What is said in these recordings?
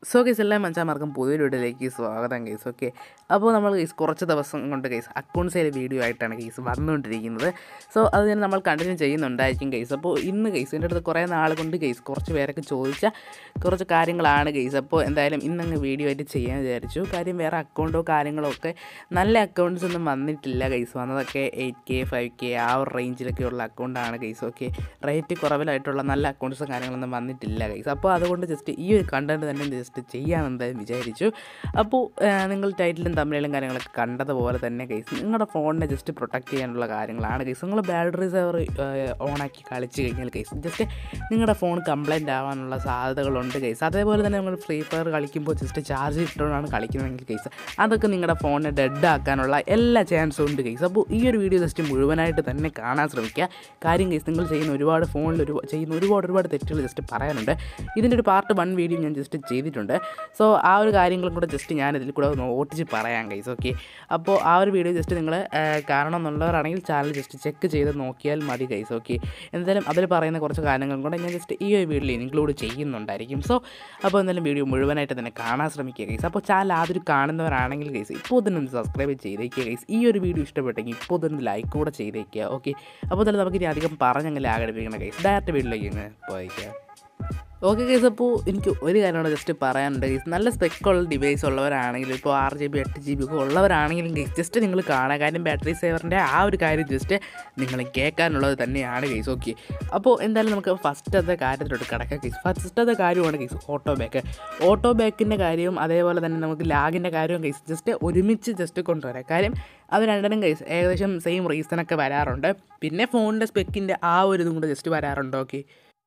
so case എല്ലാ മനുഷ്യന്മാർക്കും പുതിയൊരു വീഡിയോയിലേക്ക് സ്വാഗതം കേസ് ഓക്കെ അപ്പോൾ നമ്മൾ കേസ് കുറച്ച് ദിവസം കൊണ്ട് കേസ് അക്കൗണ്ട്സിലെ വീഡിയോ ആയിട്ടാണ് കേസ് വന്നുകൊണ്ടിരിക്കുന്നത് സോ അത് തന്നെ നമ്മൾ കണ്ടിന്യൂ ചെയ്യുന്നുണ്ടായിരിക്കും കേസ് അപ്പോൾ ഇന്ന് കേസ് എൻ്റെ അടുത്ത് കുറേ നാൾ കൊണ്ട് കേസ് കുറച്ച് പേരൊക്കെ ചോദിച്ച കുറച്ച് കാര്യങ്ങളാണ് കേസ് അപ്പോൾ എന്തായാലും ഇന്നങ്ങ് വീഡിയോ ആയിട്ട് ചെയ്യാൻ വിചാരിച്ചു കാര്യം വേറെ അക്കൗണ്ടോ കാര്യങ്ങളോ ഒക്കെ നല്ല അക്കൗണ്ട്സ് ഒന്നും വന്നിട്ടില്ല കേസ് വന്നതൊക്കെ എയ്റ്റ് കെ ഫൈവ് കെ ആ ഒരു റേഞ്ചിലൊക്കെ ഉള്ള അക്കൗണ്ടാണ് കേസ് ഓക്കെ റേറ്റ് കുറവിലായിട്ടുള്ള നല്ല അക്കൗണ്ട്സും കാര്യങ്ങളൊന്നും വന്നിട്ടില്ല കേസ് അപ്പോൾ അതുകൊണ്ട് ജസ്റ്റ് ഈ ഒരു കണ്ടന്റ് തന്നെ ജസ്റ്റ് ചെയ്യാമെന്ന് വിചാരിച്ചു അപ്പോൾ ആ, നിങ്ങൾ ടൈറ്റിലും തമിഴിലും കാര്യങ്ങളൊക്കെ കണ്ടതുപോലെ തന്നെ കേസ് നിങ്ങളുടെ ഫോണിനെ ജസ്റ്റ് പ്രൊട്ടക്റ്റ് ചെയ്യാനുള്ള കാര്യങ്ങളാണ് കേസ് നിങ്ങൾ ബാറ്ററി സേവർ ഓണാക്കി കളിച്ച് കഴിഞ്ഞാൽ കേസ് ജസ്റ്റ് നിങ്ങളുടെ ഫോൺ കംപ്ലൈൻറ്റ് ആവാനുള്ള സാധ്യതകളുണ്ട് കേസ് അതേപോലെ തന്നെ നിങ്ങൾ ഫ്രീ ഫയർ കളിക്കുമ്പോൾ ജസ്റ്റ് ചാർജ് ഇട്ടുകൊണ്ടാണ് കളിക്കുന്നതെങ്കിൽ കേസ് അതൊക്കെ നിങ്ങളുടെ ഫോണിനെ ഡെഡ് ആക്കാനുള്ള എല്ലാ ചാൻസും ഉണ്ട് കേസ് അപ്പോൾ ഈ ഒരു വീഡിയോ ജസ്റ്റ് മുഴുവനായിട്ട് തന്നെ കാണാൻ ശ്രമിക്കുക കാര്യം കേസ് നിങ്ങൾ ചെയ്യുന്ന ഒരുപാട് ഫോണിൽ ഒരു ചെയ്യുന്ന ഒരുപാട് ഒരുപാട് തെറ്റുകൾ ജസ്റ്റ് പറയാനുണ്ട് ഇതിൻ്റെ ഒരു പാർട്ട് വൺ വീഡിയോ ഞാൻ ജസ്റ്റ് ചെയ്തിട്ടുണ്ട് സോ ആ ഒരു കാര്യങ്ങളും കൂടെ ജസ്റ്റ് ഞാൻ ഇതിൽ കൂടെ ഒന്ന് ഓട്ടിച്ച് പറയാം ഗൈസ് ഓക്കെ അപ്പോൾ ആ ഒരു വീഡിയോ ജസ്റ്റ് നിങ്ങൾ കാണണം എന്നുള്ളവരാണെങ്കിൽ ചാനൽ ജസ്റ്റ് ചെക്ക് ചെയ്ത് നോക്കിയാൽ മതി ഗൈസ് ഓക്കെ എന്തായാലും അതിൽ പറയുന്ന കുറച്ച് കാര്യങ്ങളും കൂടെ ഞാൻ ജസ്റ്റ് ഈ ഒരു വീഡിയോയിൽ ഇൻക്ലൂഡ് ചെയ്യുന്നുണ്ടായിരിക്കും സോ അപ്പോൾ എന്തായാലും വീഡിയോ മുഴുവനായിട്ട് തന്നെ കാണാൻ ശ്രമിക്കുക ഗൈസ് അപ്പോൾ ചാനൽ ആദ്യം കാണുന്നവരാണെങ്കിൽ ഗൈസ് ഇപ്പോൾ തന്നെ ഒന്ന് സബ്സ്ക്രൈബ് ചെയ്തേക്കുക ഗൈസ് ഈ ഒരു വീഡിയോ ഇഷ്ടപ്പെട്ടെങ്കിൽ ഇപ്പോൾ തന്നെ ലൈക്ക് കൂടെ ചെയ്തേക്കുക ഓക്കെ അപ്പോൾ തന്നെ നമുക്ക് ഇനി അധികം പറഞ്ഞങ്ങനെ ആഗ്രഹിക്കണം ഗൈസ് ഡയറക്റ്റ് വീഡിയോയിലേക്ക് ഇങ്ങനെ പോയിക്കാം ഓക്കെ കേസ് അപ്പോൾ എനിക്ക് ഒരു കാര്യമാണ് ജസ്റ്റ് പറയാനുണ്ട് കേസ് നല്ല സ്പെക്കുള്ള ഡിവൈസ് ഉള്ളവരാണെങ്കിലും ഇപ്പോൾ ആറ് ജി ബി എട്ട് ജി ബി ഒക്കെ ഉള്ളവരാണെങ്കിലും കേസ് ജസ്റ്റ് നിങ്ങൾ കാണുക കാര്യം ബാറ്ററി സേവറിൻ്റെ ആ ഒരു കാര്യം ജസ്റ്റ് നിങ്ങൾ കേൾക്കാനുള്ളത് തന്നെയാണ് കേസ് ഓക്കെ അപ്പോൾ എന്തായാലും നമുക്ക് ഫസ്റ്റത്തെ കാര്യത്തിലോട്ട് കിടക്കാം കേസ് ഫസ്റ്റത്തെ കാര്യമാണ് കേസ് ഓട്ടോ ബാക്ക് ഓട്ടോ ബാക്കിൻ്റെ കാര്യവും അതേപോലെ തന്നെ നമുക്ക് ലാഗിൻ്റെ കാര്യവും കേസ് ജസ്റ്റ് ഒരുമിച്ച് ജസ്റ്റ് കൊണ്ടുവരാം കാര്യം അത് രണ്ടിനും കേസ് ഏകദേശം സെയിം റീസണൊക്കെ വരാറുണ്ട് പിന്നെ ഫോണിൻ്റെ സ്പെക്കിൻ്റെ ആ ഒരു ഇതും കൂടെ ജസ്റ്റ് വരാറുണ്ട് ഓക്കെ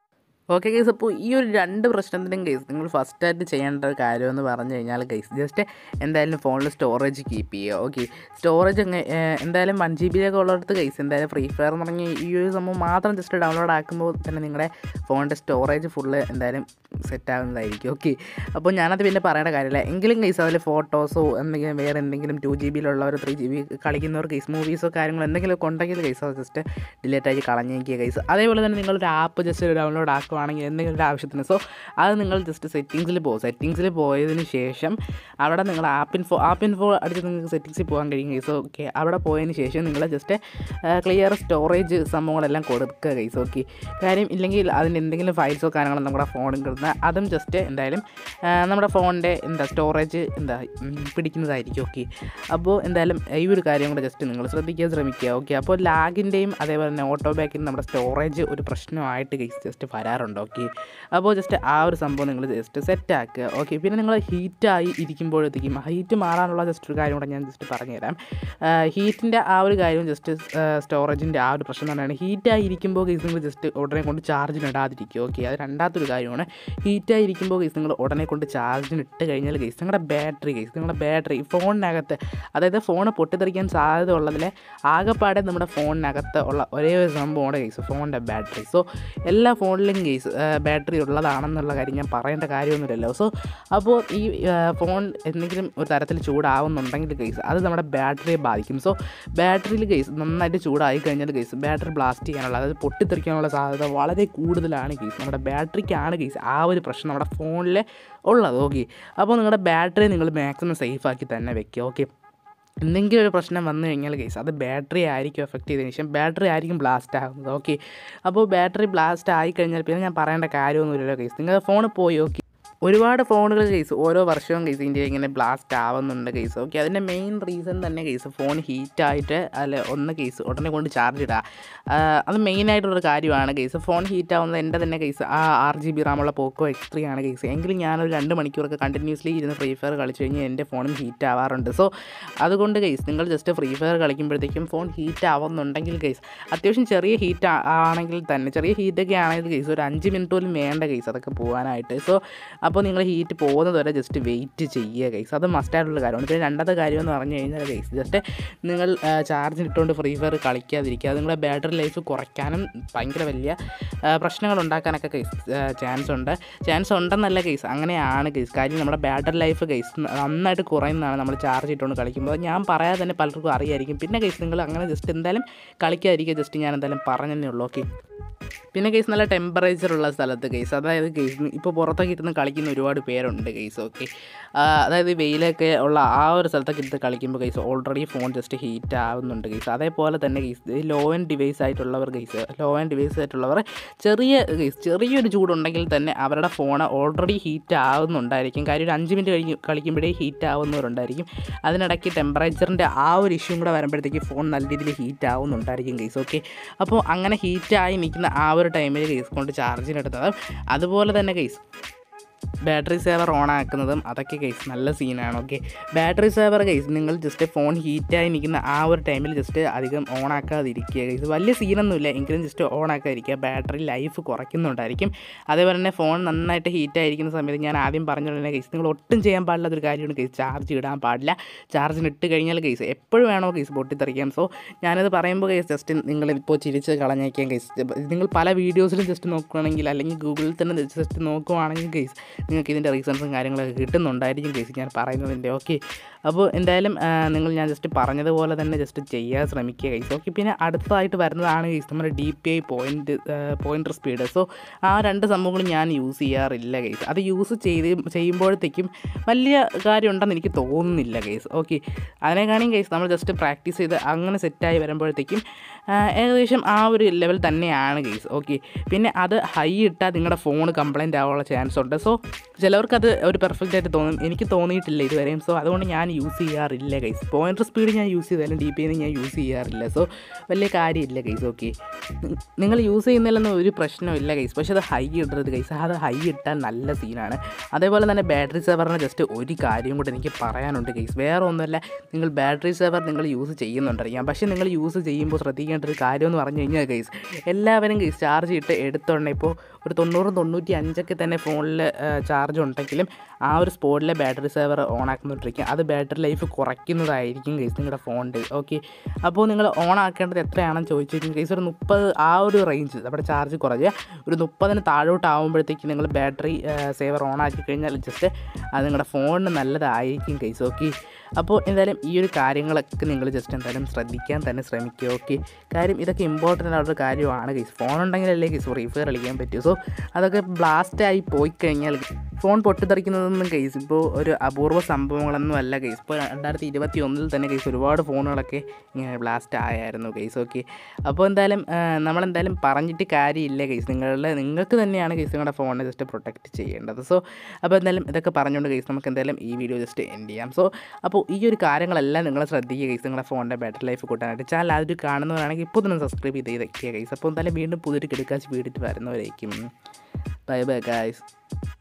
ഓക്കെ കേസ് അപ്പോൾ ഈ ഒരു രണ്ട് പ്രശ്നത്തിനും കേസ് നിങ്ങൾ ഫസ്റ്റായിട്ട് ചെയ്യേണ്ട ഒരു കാര്യമെന്ന് പറഞ്ഞു കഴിഞ്ഞാൽ കേസ് ജസ്റ്റ് എന്തായാലും ഫോണിൽ സ്റ്റോറേജ് കീപ്പ് ചെയ്യുക ഓക്കെ സ്റ്റോറേജ് അങ്ങ് ഏഹ്, എന്തായാലും വൺ ജി ബിയിലൊക്കെ ഉള്ളിടത്ത് കേസ് എന്തായാലും ഫ്രീ ഫയർ എന്ന് പറഞ്ഞ ഈ ഒരു സംഭവം മാത്രം ജസ്റ്റ് ഡൗൺലോഡ് ആക്കുമ്പോൾ തന്നെ നിങ്ങളുടെ ഫോണിൻ്റെ സ്റ്റോറേജ് ഫുള്ള് എന്തായാലും സെറ്റ് ആകുന്നതായിരിക്കും ഓക്കെ അപ്പോൾ ഞാനത് പിന്നെ പറയേണ്ട കാര്യമില്ല എങ്കിലും കേസ് അതിൽ ഫോട്ടോസോ എന്തെങ്കിലും വേറെ എന്തെങ്കിലും ടു ജി ബിയിലുള്ളവർ ത്രീ ജി ബി കളിക്കുന്നവർ കേസ് മൂവീസോ കാര്യങ്ങളോ എന്തെങ്കിലും ഒക്കെ ഉണ്ടെങ്കിൽ കേസ് അത് ജസ്റ്റ് ഡിലേറ്റ് ആക്കി കളഞ്ഞേക്കുക കേസ് അതേപോലെ തന്നെ നിങ്ങളൊരു ആപ്പ് ജസ്റ്റ് ഡൗൺലോഡ് ആക്കുവാണെങ്കിൽ എന്തെങ്കിലും ഒരു ആവശ്യത്തിന് സോ അത് നിങ്ങൾ ജസ്റ്റ് സെറ്റിങ്സിൽ പോകും സെറ്റിങ്സിൽ പോയതിന് ശേഷം അവിടെ നിങ്ങൾ ആപ്പ് ഇൻഫോ ആപ്പ് ഇൻഫോ അടിച്ച് നിങ്ങൾക്ക് സെറ്റിങ്സിൽ പോകാൻ കഴിയും കേസ് ഓക്കെ അവിടെ പോയതിന് ശേഷം നിങ്ങൾ ജസ്റ്റ് ക്ലിയർ സ്റ്റോറേജ് സംഭവങ്ങളെല്ലാം കൊടുക്കുക കേസ് ഓക്കെ കാര്യം ഇല്ലെങ്കിൽ അതിൻ്റെ എന്തെങ്കിലും ഫയൽസോ കാര്യങ്ങളോ നമ്മുടെ ഫോണിൽ കിടന്ന അതും ജസ്റ്റ് എന്തായാലും ആ, നമ്മുടെ ഫോണിൻ്റെ എന്താ സ്റ്റോറേജ് എന്താ ഉം, പിടിക്കുന്നതായിരിക്കും ഓക്കെ അപ്പോൾ എന്തായാലും ഈ ഒരു കാര്യം കൂടെ ജസ്റ്റ് നിങ്ങൾ ശ്രദ്ധിക്കാൻ ശ്രമിക്കുക ഓക്കെ അപ്പോൾ ലാഗിൻ്റെയും അതേപോലെ തന്നെ ഓട്ടോ ബാക്കിൻ്റെ നമ്മുടെ സ്റ്റോറേജ് ഒരു പ്രശ്നമായിട്ട് കേസ് ജസ്റ്റ് വരാറുണ്ട് ഓക്കെ അപ്പോൾ ജസ്റ്റ് ആ ഒരു സംഭവം നിങ്ങൾ ജസ്റ്റ് സെറ്റ് ആക്കുക ഓക്കെ പിന്നെ നിങ്ങൾ ഹീറ്റായി ഇരിക്കുമ്പോഴത്തേക്കും ഹീറ്റ് മാറാനുള്ള ജസ്റ്റ് ഒരു കാര്യം കൂടെ ഞാൻ ജസ്റ്റ് പറഞ്ഞുതരാം ഹീറ്റിൻ്റെ ആ ഒരു കാര്യം ജസ്റ്റ് സ്റ്റോറേജിൻ്റെ ആ ഒരു പ്രശ്നം തന്നെയാണ് ഹീറ്റായി ഇരിക്കുമ്പോൾ കേസ് നിങ്ങൾ ജസ്റ്റ് ഉടനെ കൊണ്ട് ചാർജിന് ഇടാതിരിക്കുക ഓക്കെ അത് രണ്ടാമത്തൊരു കാര്യമാണ് ഹീറ്റായി ഇരിക്കുമ്പോൾ കേസ് നിങ്ങൾ ഉടനെ കൊണ്ട് ചാർജിന് ഇട്ട് കഴിഞ്ഞാൽ കേസ് നിങ്ങളുടെ ബാറ്ററി കേസ് നിങ്ങളുടെ ബാറ്ററി ഫോണിനകത്ത് അതായത് ഫോൺ പൊട്ടിത്തെറിക്കാൻ സാധ്യത ഉള്ളതിലെ ആകെപ്പാടെ നമ്മുടെ ഫോണിനകത്ത് ഉള്ള ഒരേ ഒരു സംഭവമാണ് കേസ് ഫോണിൻ്റെ ബാറ്ററി സോ എല്ലാ ഫോണിലും കേസ് ബാറ്ററി ഉള്ളതാണെന്നുള്ള കാര്യം ഞാൻ പറയേണ്ട കാര്യമൊന്നുമില്ലല്ലോ സോ അപ്പോൾ ഈ ഫോൺ എന്തെങ്കിലും ഒരു തരത്തിൽ ചൂടാവുന്നുണ്ടെങ്കിൽ കേസ് അത് നമ്മുടെ ബാറ്ററിയെ ബാധിക്കും സോ ബാറ്ററിയിൽ കേസ് നന്നായിട്ട് ചൂടായി കഴിഞ്ഞാൽ കേസ് ബാറ്ററി ബ്ലാസ്റ്റ് ചെയ്യാനുള്ള അതായത് പൊട്ടിത്തെറിക്കാനുള്ള സാധ്യത വളരെ കൂടുതലാണ് കേസ് നമ്മുടെ ബാറ്ററിക്കാണ് കേസ് ആ ഒരു പ്രശ്നം നമ്മുടെ ഫോണിൽ ഉള്ളത് ഓക്കെ അപ്പോൾ നിങ്ങളുടെ ബാറ്ററി നിങ്ങൾ മാക്സിമം സേഫ് ആക്കി തന്നെ വെക്കുക ഓക്കെ എന്തെങ്കിലും ഒരു പ്രശ്നം വന്നു കഴിഞ്ഞാൽ കേസ് അത് ബാറ്ററി ആയിരിക്കും എഫക്റ്റ് ചെയ്തതിന് ശേഷം ബാറ്ററി ആയിരിക്കും ബ്ലാസ്റ്റ് ആകുന്നത് ഓക്കെ അപ്പോൾ ബാറ്ററി ബ്ലാസ്റ്റ് ആയി കഴിഞ്ഞാൽ പിന്നെ ഞാൻ പറയേണ്ട കാര്യമൊന്നുമില്ലല്ലോ കേസ് നിങ്ങളുടെ ഫോൺ പോയി ഓക്കെ ഒരുപാട് ഫോണുകൾ കേസ് ഓരോ വർഷവും കേസ് ഇന്ത്യ ഇങ്ങനെ ബ്ലാസ്റ്റ് ആവുന്നുണ്ട് കേസ് ഓക്കെ അതിൻ്റെ മെയിൻ റീസൺ തന്നെ കേസ് ഫോൺ ഹീറ്റായിട്ട് അല്ല ഒന്ന് കേസ് ഉടനെ കൊണ്ട് ചാർജ് ഇടുക ആ, അത് മെയിനായിട്ടുള്ളൊരു കാര്യമാണ് കേസ് ഫോൺ ഹീറ്റ് ആവുന്നത് എൻ്റെ തന്നെ കേസ് ആ ആറ് ജി ബി റാമുള്ള പോക്കോ എക്സ് ത്രീ ആണ് കേസ് എങ്കിലും ഞാനൊരു രണ്ട് മണിക്കൂറൊക്കെ കണ്ടിന്യൂസ്ലി ഇരുന്ന് ഫ്രീ ഫയർ കളിച്ച് കഴിഞ്ഞാൽ എൻ്റെ ഫോണും ഹീറ്റ് ആവാറുണ്ട് സോ അതുകൊണ്ട് കേസ് നിങ്ങൾ ജസ്റ്റ് ഫ്രീ ഫയർ കളിക്കുമ്പോഴത്തേക്കും ഫോൺ ഹീറ്റ് ആവുന്നുണ്ടെങ്കിൽ കേസ് അത്യാവശ്യം ചെറിയ ഹീറ്റ് ആണെങ്കിൽ തന്നെ ചെറിയ ഹീറ്റൊക്കെ ആണെങ്കിൽ കേസ് ഒരു അഞ്ച് മിനിറ്റ് പോലും വേണ്ട കേസ് അതൊക്കെ പോകാനായിട്ട് സോ അപ്പോൾ നിങ്ങൾ ഹീറ്റ് പോകുന്നത് വരെ ജസ്റ്റ് വെയിറ്റ് ചെയ്യുക കേസ് അത് മസ്റ്റായിട്ടുള്ള കാര്യമാണ് പിന്നെ രണ്ടാമത്തെ കാര്യം എന്ന് പറഞ്ഞു കഴിഞ്ഞാൽ കേസ് ജസ്റ്റ് നിങ്ങൾ ചാർജ് ഇട്ടുകൊണ്ട് ഫ്രീ ഫയർ കളിക്കാതിരിക്കുക അത് നിങ്ങളുടെ ബാറ്ററി ലൈഫ് കുറയ്ക്കാനും ഭയങ്കര വലിയ ആ, പ്രശ്നങ്ങൾ ഉണ്ടാക്കാനൊക്കെ കേസ് ചാൻസ് ഉണ്ട് ചാൻസ് ഉണ്ടെന്നല്ല കേസ് അങ്ങനെയാണ് കേസ് കാര്യം നമ്മുടെ ബാറ്ററി ലൈഫ് കേസ് നന്നായിട്ട് കുറയുന്നതാണ് നമ്മൾ ചാർജ് ഇട്ടുകൊണ്ട് കളിക്കുമ്പോൾ ഞാൻ പറയാതെ തന്നെ പലർക്കും അറിയായിരിക്കും പിന്നെ കേസ് നിങ്ങൾ അങ്ങനെ ജസ്റ്റ് എന്തായാലും കളിക്കാതിരിക്കുക ജസ്റ്റ് ഞാൻ എന്തായാലും പറഞ്ഞതന്നെ ഉള്ളൂ ഓക്കെ പിന്നെ കേസ് നല്ല ടെമ്പറേച്ചർ ഉള്ള സ്ഥലത്ത് കേസ് അതായത് കേസ് ഇപ്പോൾ പുറത്തൊക്കെ ഇരുന്ന് കളിക്കുന്ന ഒരുപാട് പേരുണ്ട് കേസ് ഓക്കെ അതായത് വെയിലൊക്കെ ഉള്ള ആ ഒരു സ്ഥലത്തൊക്കെ ഇരുന്ന് കളിക്കുമ്പോൾ guys already phone just heat ആവുന്നുണ്ട് കേസ് അതേപോലെ തന്നെ കേസ് ലോ ആൻഡ് ഡിവൈസ് ആയിട്ടുള്ളവർ കേസ് ലോ ആൻഡ് ഡിവൈസ് ആയിട്ടുള്ളവർ ചെറിയ കേസ് ചെറിയൊരു ചൂടുണ്ടെങ്കിൽ തന്നെ അവരുടെ ഫോൺ ഓൾറെഡി ഹീറ്റ് ആവുന്നുണ്ടായിരിക്കും കാര്യം ഒരു അഞ്ച് മിനിറ്റ് കഴിഞ്ഞ് കളിക്കുമ്പോഴേ ഹീറ്റ് ആവുന്നവരുണ്ടായിരിക്കും അതിനിടയ്ക്ക് ടെമ്പറേച്ചറിൻ്റെ ആ ഒരു ഇഷ്യൂ കൂടെ വരുമ്പോഴത്തേക്ക് ഫോൺ നല്ല രീതിയിൽ ഹീറ്റ് ആവുന്നുണ്ടായിരിക്കും കേസ് ഓക്കെ അപ്പോൾ അങ്ങനെ ഹീറ്റായി നിൽക്കുന്ന ആ ഒരു ടൈമിൽ കേസ് കൊണ്ട് ചാർജിനെടുത്തത് അതുപോലെ തന്നെ കേസ് ബാറ്ററി സേവർ ഓൺ ആക്കുന്നതും അതൊക്കെ കേസ് നല്ല സീനാണ് ഓക്കെ ബാറ്ററി സേവർ കേസ് നിങ്ങൾ ജസ്റ്റ് ഫോൺ ഹീറ്റായി നിൽക്കുന്ന ആ ഒരു ടൈമിൽ ജസ്റ്റ് അധികം ഓൺ ആക്കാതിരിക്കുക കേസ് വലിയ സീനൊന്നുമില്ല എങ്കിലും ജസ്റ്റ് ഓൺ ആക്കാതിരിക്കുക ബാറ്ററി ലൈഫ് കുറയ്ക്കുന്നുണ്ടായിരിക്കും അതേപോലെ തന്നെ ഫോൺ നന്നായിട്ട് ഹീറ്റായിരിക്കുന്ന സമയത്ത് ഞാൻ ആദ്യം പറഞ്ഞ പോലെ കേസ് നിങ്ങൾ ഒട്ടും ചെയ്യാൻ പാടില്ലാത്തൊരു കാര്യമാണ് കേസ് ചാർജ് ഇടാൻ പാടില്ല ചാർജിന് ഇട്ട് കഴിഞ്ഞാൽ കേസ് എപ്പോഴും വേണോ കേസ് പൊട്ടിത്തെറിക്കാം സോ ഞാനത് പറയുമ്പോൾ കേസ് ജസ്റ്റ് നിങ്ങൾ ഇപ്പോൾ ചിരിച്ച് കളഞ്ഞേക്കാം കേസ് നിങ്ങൾ പല വീഡിയോസിലും ജസ്റ്റ് നോക്കുകയാണെങ്കിൽ അല്ലെങ്കിൽ ഗൂഗിളിൽ തന്നെ ജസ്റ്റ് നോക്കുവാണെങ്കിൽ കേസ് നിങ്ങൾക്ക് ഇതിൻ്റെ റീസൺസും കാര്യങ്ങളൊക്കെ കിട്ടുന്നുണ്ടായിരിക്കും കേസ് ഞാൻ പറയുന്നതിൻ്റെ ഓക്കെ അപ്പോൾ എന്തായാലും ആ, നിങ്ങൾ ഞാൻ ജസ്റ്റ് പറഞ്ഞതുപോലെ തന്നെ ജസ്റ്റ് ചെയ്യാൻ ശ്രമിക്കുക കേസ് ഓക്കെ പിന്നെ അടുത്തതായിട്ട് വരുന്നതാണ് കേസ് നമ്മുടെ D P I point pointer speed so ആ രണ്ട് സംഭവങ്ങളും ഞാൻ യൂസ് ചെയ്യാറില്ല കേസ് അത് യൂസ് ചെയ്ത് ചെയ്യുമ്പോഴത്തേക്കും വലിയ കാര്യമുണ്ടെന്ന് എനിക്ക് തോന്നുന്നില്ല കേസ് ഓക്കെ അതിനെക്കാണെങ്കിൽ കേസ് നമ്മൾ ജസ്റ്റ് പ്രാക്ടീസ് ചെയ്ത് അങ്ങനെ സെറ്റായി വരുമ്പോഴത്തേക്കും ആ, ഏകദേശം ആ ഒരു ലെവൽ തന്നെയാണ് കേസ് ഓക്കെ പിന്നെ അത് ഹൈ ഇട്ടാൽ നിങ്ങളുടെ ഫോൺ കംപ്ലൈൻറ്റ് ആവാനുള്ള ചാൻസ് ഉണ്ട് സോ ചിലവർക്കത് ഒരു പെർഫെക്റ്റ് ആയിട്ട് തോന്നും എനിക്ക് തോന്നിയിട്ടില്ല ഇതുവരെയും സോ അതുകൊണ്ട് ഞാൻ യൂസ് ചെയ്യാറില്ല കൈസ് പോയിൻ്റർ സ്പീഡ് ഞാൻ യൂസ് ചെയ്താലും ഡി പി ഞാൻ യൂസ് ചെയ്യാറില്ല സോ വലിയ കാര്യമില്ല കൈസ് ഓക്കെ നിങ്ങൾ യൂസ് ചെയ്യുന്നതിലൊന്നും ഒരു പ്രശ്നമില്ല കൈസ് പക്ഷേ അത് ഹൈ ഇടരുത് കൈസ് അത് ഹൈ ഇട്ടാൽ നല്ല സീനാണ് അതേപോലെ തന്നെ ബാറ്ററി സേവറിന് ജസ്റ്റ് ഒരു കാര്യം കൂടെ എനിക്ക് പറയാനുണ്ട് കൈസ് വേറെ ഒന്നുമല്ല നിങ്ങൾ ബാറ്ററി സേവർ നിങ്ങൾ യൂസ് ചെയ്യുന്നുണ്ടായിരിക്കാം പക്ഷേ നിങ്ങൾ യൂസ് ചെയ്യുമ്പോൾ ശ്രദ്ധിക്കേണ്ട ഒരു കാര്യം എന്ന് പറഞ്ഞു കഴിഞ്ഞാൽ കൈസ് എല്ലാവരും കൈസ് ചാർജ് ഇട്ട് എടുത്തോണ്ടേ ഇപ്പോൾ ഒരു തൊണ്ണൂറും തൊണ്ണൂറ്റി അഞ്ചൊക്കെ തന്നെ ഫോണിൽ ചാർജ് ഉണ്ടെങ്കിലും ആ ഒരു സ്പോട്ടിലെ ബാറ്ററി സേവർ ഓൺ ആക്കുന്നുണ്ടിരിക്കും അത് ബാറ്ററി ലൈഫ് കുറയ്ക്കുന്നതായിരിക്കും കേസ് നിങ്ങളുടെ ഫോണിൻ്റെ ഓക്കെ അപ്പോൾ നിങ്ങൾ ഓൺ ആക്കേണ്ടത് എത്രയാണെന്ന് ചോദിച്ചു കഴിഞ്ഞാൽ കേസ് ഒരു മുപ്പത് ആ ഒരു റേഞ്ച് നമ്മുടെ ചാർജ് കുറഞ്ഞ് ഒരു മുപ്പതിന് താഴോട്ട് ആകുമ്പോഴത്തേക്ക് നിങ്ങൾ ബാറ്ററി സേവർ ഓൺ ആക്കി കഴിഞ്ഞാൽ ജസ്റ്റ് അത് നിങ്ങളുടെ ഫോണിന് നല്ലതായിരിക്കും കേസ് ഓക്കെ അപ്പോൾ എന്തായാലും ഈ ഒരു കാര്യങ്ങളൊക്കെ നിങ്ങൾ ജസ്റ്റ് എന്തായാലും ശ്രദ്ധിക്കാൻ തന്നെ ശ്രമിക്കുക ഓക്കെ കാര്യം ഇതൊക്കെ ഇമ്പോർട്ടൻ്റ് ആയിട്ടുള്ള കാര്യമാണ് കേസ് ഫോൺ ഉണ്ടെങ്കിലല്ലേ കേസ് ഫ്രീ ഫയർ കളിക്കാൻ പറ്റൂ സോ അതൊക്കെ ബ്ലാസ്റ്റായി പോയി കഴിഞ്ഞാൽ ഫോൺ പൊട്ടിത്തെറിക്കുന്നതൊന്നും കേസ് ഇപ്പോൾ ഒരു അപൂർവ സംഭവങ്ങളൊന്നും അല്ല കേസ് ഇപ്പോൾ രണ്ടായിരത്തി ഇരുപത്തി ഒന്നിൽ തന്നെ കേസ് ഒരുപാട് ഫോണുകളൊക്കെ ഇങ്ങനെ ബ്ലാസ്റ്റ് ആയായിരുന്നു കേസ് ഓക്കെ അപ്പോൾ എന്തായാലും ആ, നമ്മളെന്തായാലും പറഞ്ഞിട്ട് കാര്യമില്ല കേസ് നിങ്ങളുടെ നിങ്ങൾക്ക് തന്നെയാണ് കേസ് നിങ്ങളുടെ ഫോണിനെ ജസ്റ്റ് പ്രൊട്ടക്റ്റ് ചെയ്യേണ്ടത് സോ അപ്പോൾ എന്തായാലും ഇതൊക്കെ പറഞ്ഞുകൊണ്ട് കേസ് നമുക്ക് എന്തായാലും ഈ വീഡിയോ ജസ്റ്റ് എൻഡ് ചെയ്യാം സോ അപ്പോൾ ഈ ഒരു കാര്യങ്ങളെല്ലാം നിങ്ങൾ ശ്രദ്ധിക്കുക കേസ് നിങ്ങളുടെ ഫോണിൻ്റെ ബാറ്ററി ലൈഫ് കൂട്ടാനായിട്ട് ചാനൽ ആദ്യം കാണുന്നവരാണെങ്കിൽ ഇപ്പോൾ തന്നെ സബ്സ്ക്രൈബ് ചെയ്ത് ഇതൊക്കെയാണ് കേസ് അപ്പോൾ എന്തായാലും വീണ്ടും പുതിയൊരു കിടക്കാച്ച് വീടിട്ട് വരുന്നവരായിരിക്കും ബൈ ബൈ ഗായ്സ്